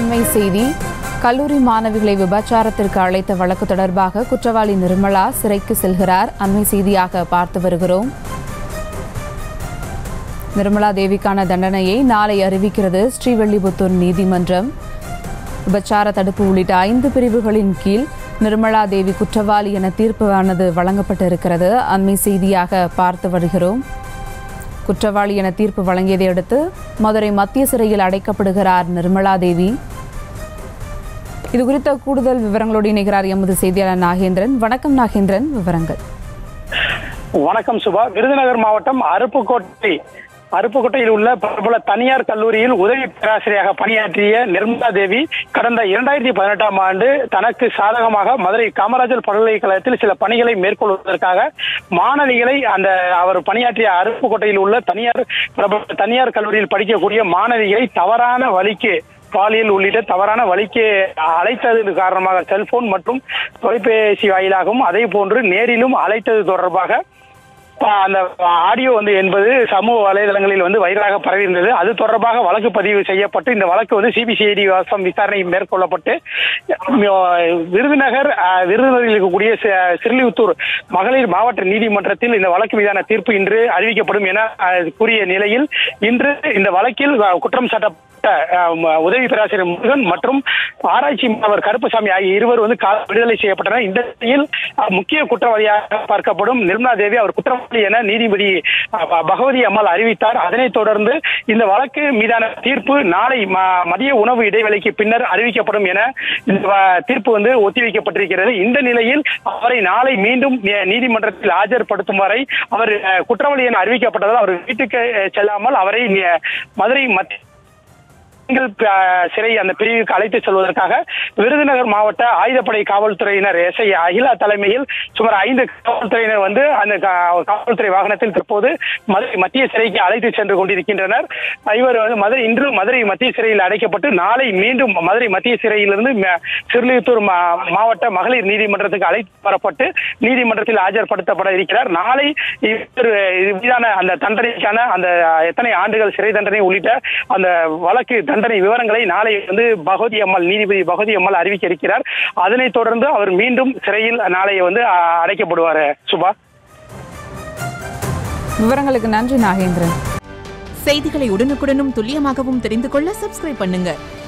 அண்மை செய்தி கல்லூரி மாணவிகளை விபச்சாரத்திற்கு அழைத்த வழக்கு தொடர்பாக குற்றவாளி நிர்மலா சிறைக்கு செல்கிறார் அண்மை செய்தியாக பார்த்து வருகிறோம் நிர்மலா தேவிக்கான தண்டனையை நாளை அறிவிக்கிறது ஸ்ரீவல்லிபுத்தூர் நீதிமன்றம் விபச்சார தடுப்பு உள்ளிட்ட ஐந்து பிரிவுகளின் கீழ் நிர்மலா தேவி குற்றவாளி என தீர்ப்பானது வழங்கப்பட்டிருக்கிறது அண்மை செய்தியாக பார்த்து வருகிறோம் குற்றவாளி என தீர்ப்பு வழங்கியதை அடுத்து மதுரை மத்திய சிறையில் அடைக்கப்படுகிறார் நிர்மலா தேவி இது குறித்த கூடுதல் விவரங்களோடு இணைகிறார் எமது செய்தியாளர் நாகேந்திரன் வணக்கம் நாகேந்திரன் விவரங்கள் வணக்கம் சுபா விருதுநகர் மாவட்டம் அருப்புக்கோட்டை அருப்புக்கோட்டையில் உள்ள பிரபல தனியார் கல்லூரியில் உதவி பேராசிரியராக பணியாற்றிய நிர்மலா தேவி கடந்த இரண்டாயிரத்தி பதினெட்டாம் ஆண்டு தனக்கு சாதகமாக மதுரை காமராஜர் பல்கலைக்கழகத்தில் சில பணிகளை மேற்கொள்வதற்காக மாணவிகளை அந்த அவர் பணியாற்றிய அருப்புக்கோட்டையில் உள்ள தனியார் பிரபல தனியார் கல்லூரியில் படிக்கக்கூடிய மாணவிகளை தவறான வழிக்கு பாலியல் உள்ளிட்ட தவறான வழிக்கு அழைத்தது காரணமாக செல்போன் மற்றும் தொலைபேசி வாயிலாகவும் அதே போன்று நேரிலும் அழைத்தது தொடர்பாக ப- அந்த ஆடியோ வந்து என்பது சமூக வலைதளங்களில் வந்து வைரலாக பரவி இருந்தது அது தொடர்பாக வழக்கு பதிவு செய்யப்பட்டு இந்த வழக்கு வந்து சிபிசிஐடி வாசம் விசாரணை மேற்கொள்ளப்பட்டு அஹ், விருதுநகர் அஹ், விருதுநகரில் இருக்கக்கூடிய சி- சிறுலிபுத்தூர் மகளிர் மாவட்ட நீதிமன்றத்தில் இந்த வழக்கு மீதான தீர்ப்பு இன்று அறிவிக்கப்படும் என அஹ், கூறிய நிலையில் இன்று இந்த வழக்கில் அஹ், குற்றம் சாட்டப்பட்ட அஹ், ம- உதவி பேராசிரியர் முருகன் மற்றும் ஆராய்ச்சி மாணவர் கருப்பசாமி ஆகிய இருவர் வந்து கால விடுதலை செய்யப்பட்டனர் இந்த நிலையில் அஹ், முக்கிய குற்றவாளியாக பார்க்கப்படும் நிர்மலா தேவி அவர் குற்றவாளி என நீதிபதி அஹ், ப- பகவதி அம்மாள் அறிவித்தார் அதனைத் தொடர்ந்து இந்த வழக்கு மீதான தீர்ப்பு நாளை ம- மதிய உணவு இடைவேளைக்கு பின்னர் அறிவிக்கப்படும் என இந்த வ- தீர்ப்பு வந்து ஒத்திவைக்கப்பட்டிருக்கிறது இந்த நிலையில் அவரை நாளை மீண்டும் நீ- நீதிமன்றத்தில் ஆஜர்படுத்தும் வரை அவர் அஹ், குற்றவாளி என அறிவிக்கப்பட்டதால் அவர் வீட்டுக்கு அஹ், செல்லாமல் அவரை நி- மதுரை மத்திய பெண்கள் ப- சிறை அந்த பிரிவுக்கு அழைத்து செல்வதற்காக விருதுநகர் மாவட்ட ஆயுதப்படை காவல்துறையினர் எஸ்ஐ அகிலா தலைமையில் சுமார் ஐந்து காவல்துறையினர் வந்து அந்த கா- காவல்துறை வாகனத்தில் தற்போது மதுரை மத்திய சிறைக்கு அழைத்து சென்று கொண்டிருக்கின்றனர் இவர் வந்து மதுரை இன்று மதுரை மத்திய சிறையில் அடைக்கப்பட்டு நாளை மீண்டும் மதுரை மத்திய சிறையிலிருந்து ம- சிறுலிபுத்தூர் மா- மாவட்ட மகளிர் நீதிமன்றத்துக்கு அழைத்து வரப்பட்டு நீதிமன்றத்தில் ஆஜர்படுத்தப்பட இருக்கிறார் நாளை இவர் இது மீதான அந்த தண்டனைக்கான அந்த எத்தனை ஆண்டுகள் சிறை தண்டனை உள்ளிட்ட அந்த வழக்கு தண்டனை விவரங்களை நாளை வந்து பகவதி அம்மாள் நீதிபதி பகவதி அம்மாள் அறிவிக்க இருக்கிறார் அதனைத் தொடர்ந்து அவர் மீண்டும் சிறையில் நாளை வந்து அ- அடைக்கப்படுவார் சுபா விவரங்களுக்கு நன்றி நாகேந்திரன் செய்திகளை உடனுக்குடனும் துல்லியமாகவும் தெரிந்து கொள்ள சப்ஸ்கிரைப் பண்ணுங்க